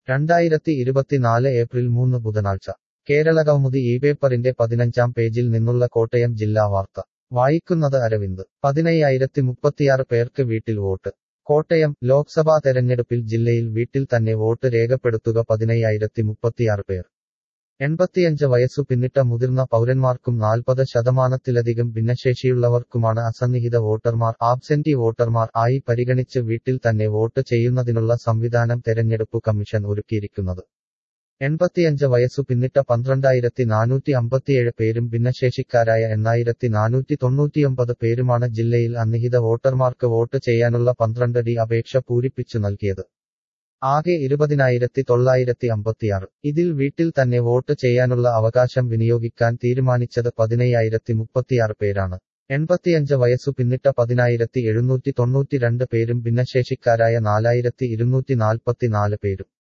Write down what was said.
രണ്ടായിരത്തി ഇരുപത്തിനാല് ഏപ്രിൽ മൂന്ന് ബുധനാഴ്ച കേരളകൗമുദി ഈ പേപ്പറിന്റെ പതിനഞ്ചാം പേജിൽ നിന്നുള്ള കോട്ടയം ജില്ലാ വാർത്ത വായിക്കുന്നത് അരവിന്ദ് പതിനയ്യായിരത്തി മുപ്പത്തിയാറ് പേർക്ക് വീട്ടിൽ വോട്ട് കോട്ടയം ലോക്സഭാ തെരഞ്ഞെടുപ്പിൽ ജില്ലയിൽ വീട്ടിൽ തന്നെ വോട്ട് രേഖപ്പെടുത്തുക പതിനയ്യായിരത്തി മുപ്പത്തിയാറ് പേർ എൺപത്തിയഞ്ച് വയസ്സു പിന്നിട്ട മുതിർന്ന പൗരന്മാർക്കും നാൽപ്പത് ശതമാനത്തിലധികം ഭിന്നശേഷിയുള്ളവർക്കുമാണ് അസന്നിഹിത വോട്ടർമാർ ആബ്സെന്റി വോട്ടർമാർ ആയി പരിഗണിച്ച് വീട്ടിൽ തന്നെ വോട്ട് ചെയ്യുന്നതിനുള്ള സംവിധാനം തെരഞ്ഞെടുപ്പു കമ്മീഷൻ ഒരുക്കിയിരിക്കുന്നത് എൺപത്തിയഞ്ച് വയസ്സു പിന്നിട്ട പന്ത്രണ്ടായിരത്തി നാനൂറ്റി അമ്പത്തിയേഴ് പേരും ഭിന്നശേഷിക്കാരായ എണ്ണായിരത്തി നാനൂറ്റി തൊണ്ണൂറ്റിയൊമ്പത് പേരുമാണ് ജില്ലയിൽ അന്നിഹിത വോട്ടർമാർക്ക് വോട്ട് ചെയ്യാനുള്ള പന്ത്രണ്ട് ഡി അപേക്ഷ പൂരിപ്പിച്ചു നൽകിയത് ആകെ ഇരുപതിനായിരത്തി തൊള്ളായിരത്തി അമ്പത്തിയാറ് ഇതിൽ വീട്ടിൽ തന്നെ വോട്ട് ചെയ്യാനുള്ള അവകാശം വിനിയോഗിക്കാൻ തീരുമാനിച്ചത് പതിനയ്യായിരത്തി മുപ്പത്തിയാറ് പേരാണ് എൺപത്തിയഞ്ച് വയസ്സു പിന്നിട്ട പതിനായിരത്തി എഴുന്നൂറ്റി തൊണ്ണൂറ്റിരണ്ട് പേരും ഭിന്നശേഷിക്കാരായ നാലായിരത്തി ഇരുന്നൂറ്റി നാൽപ്പത്തിനാല് പേരും